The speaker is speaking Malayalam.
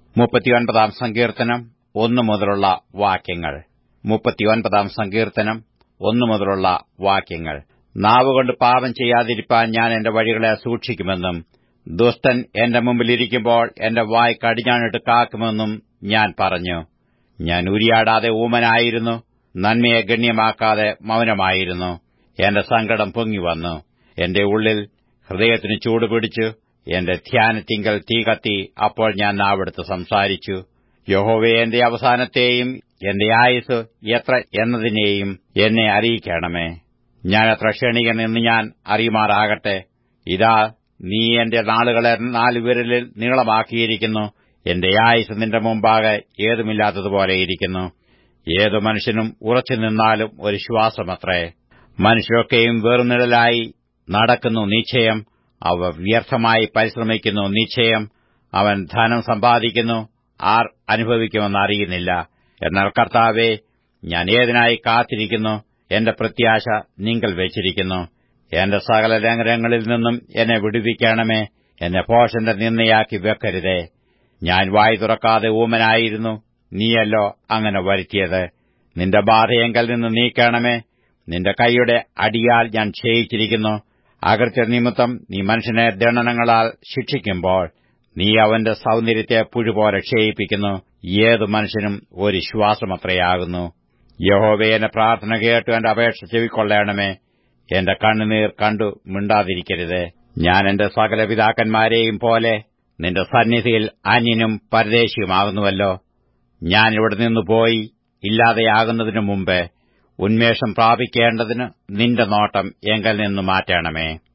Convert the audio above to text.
മുപ്പത്തിയൊൻപതാം സങ്കീർത്തനം ഒന്നു മുതലുള്ള വാക്യങ്ങൾ മുപ്പത്തിയൊൻപതാം സങ്കീർത്തനം ഒന്നു മുതലുള്ള വാക്യങ്ങൾ നാവുകൊണ്ട് പാപം ചെയ്യാതിരിപ്പാൻ ഞാൻ എന്റെ വഴികളെ സൂക്ഷിക്കുമെന്നും ദുഷ്ടൻ എന്റെ മുമ്പിലിരിക്കുമ്പോൾ എന്റെ വായ് കടിഞ്ഞാണിട്ട് കാക്കുമെന്നും ഞാൻ പറഞ്ഞു ഞാൻ ഉരിയാടാതെ ഊമനായിരുന്നു നന്മയെ ഗണ്യമാക്കാതെ മൗനമായിരുന്നു എന്റെ സങ്കടം പൊങ്ങിവന്നു എന്റെ ഉള്ളിൽ ഹൃദയത്തിന് ചൂടുപിടിച്ചു എന്റെ ധ്യാനത്തിങ്കൽ തീ കത്തി അപ്പോൾ ഞാൻ നാവെടുത്ത് സംസാരിച്ചു യഹോവേ എന്റെ അവസാനത്തെയും എന്റെ ആയുസ് എത്ര എന്നതിനെയും എന്നെ അറിയിക്കണമേ ഞാൻ എത്ര ക്ഷണികൻ എന്ന് ഞാൻ അറിയുമാറാകട്ടെ ഇതാ നീ എന്റെ നാളുകളെ നാലു വിരലിൽ നീളമാക്കിയിരിക്കുന്നു എന്റെ ആയുസ് നിന്റെ മുമ്പാകെ ഏതുമില്ലാത്തതുപോലെ ഇരിക്കുന്നു ഏതു മനുഷ്യനും ഉറച്ചു നിന്നാലും ഒരു ശ്വാസമത്രേ മനുഷ്യരൊക്കെയും വെറുനിഴലായി നടക്കുന്നു നിശ്ചയം അവ വ്യർത്ഥമായി പരിശ്രമിക്കുന്നു നിശ്ചയം അവൻ ധനം സമ്പാദിക്കുന്നു ആർ അനുഭവിക്കുമെന്ന് അറിയുന്നില്ല എന്നാൽ കർത്താവെ ഞാൻ ഏതിനായി കാത്തിരിക്കുന്നു എന്റെ പ്രത്യാശ നിങ്ങൾ വെച്ചിരിക്കുന്നു എന്റെ സകല ലംഘനങ്ങളിൽ നിന്നും എന്നെ വിടുവിക്കണമേ എന്നെ പോഷന്റെ നിന്നയാക്കി വെക്കരുതേ ഞാൻ വായി തുറക്കാതെ ഊമനായിരുന്നു നീയല്ലോ അങ്ങനെ വരുത്തിയത് നിന്റെ ബാധയെങ്കൽ നിന്ന് നീക്കണമേ നിന്റെ കൈയുടെ അടിയാൽ ഞാൻ ക്ഷയിച്ചിരിക്കുന്നു അകൃത്യ നിമിത്തം നീ മനുഷ്യനെ ദണ്ഡനങ്ങളാൽ ശിക്ഷിക്കുമ്പോൾ നീ അവന്റെ സൗന്ദര്യത്തെ പുഴുപോലെ ക്ഷയിപ്പിക്കുന്നു ഏതു മനുഷ്യനും ഒരു ശ്വാസമത്രയാകുന്നു യഹോവേ എന്റെ പ്രാർത്ഥന കേട്ടു എന്റെ അപേക്ഷ ചെവിക്കൊള്ളണമേ എന്റെ കണ്ണുനീർ കണ്ടു മിണ്ടാതിരിക്കരുത് ഞാൻ എന്റെ സകല പിതാക്കന്മാരെയും പോലെ നിന്റെ സന്നിധിയിൽ അന്യനും പരദേശിയുമാകുന്നുവല്ലോ ഞാൻ ഇവിടെ നിന്ന് പോയി ഇല്ലാതെയാകുന്നതിനു മുമ്പേ ഉന്മേഷം പ്രാപിക്കേണ്ടതിന് നിന്റെ നോട്ടം എങ്കിൽ നിന്ന് മാറ്റണമേ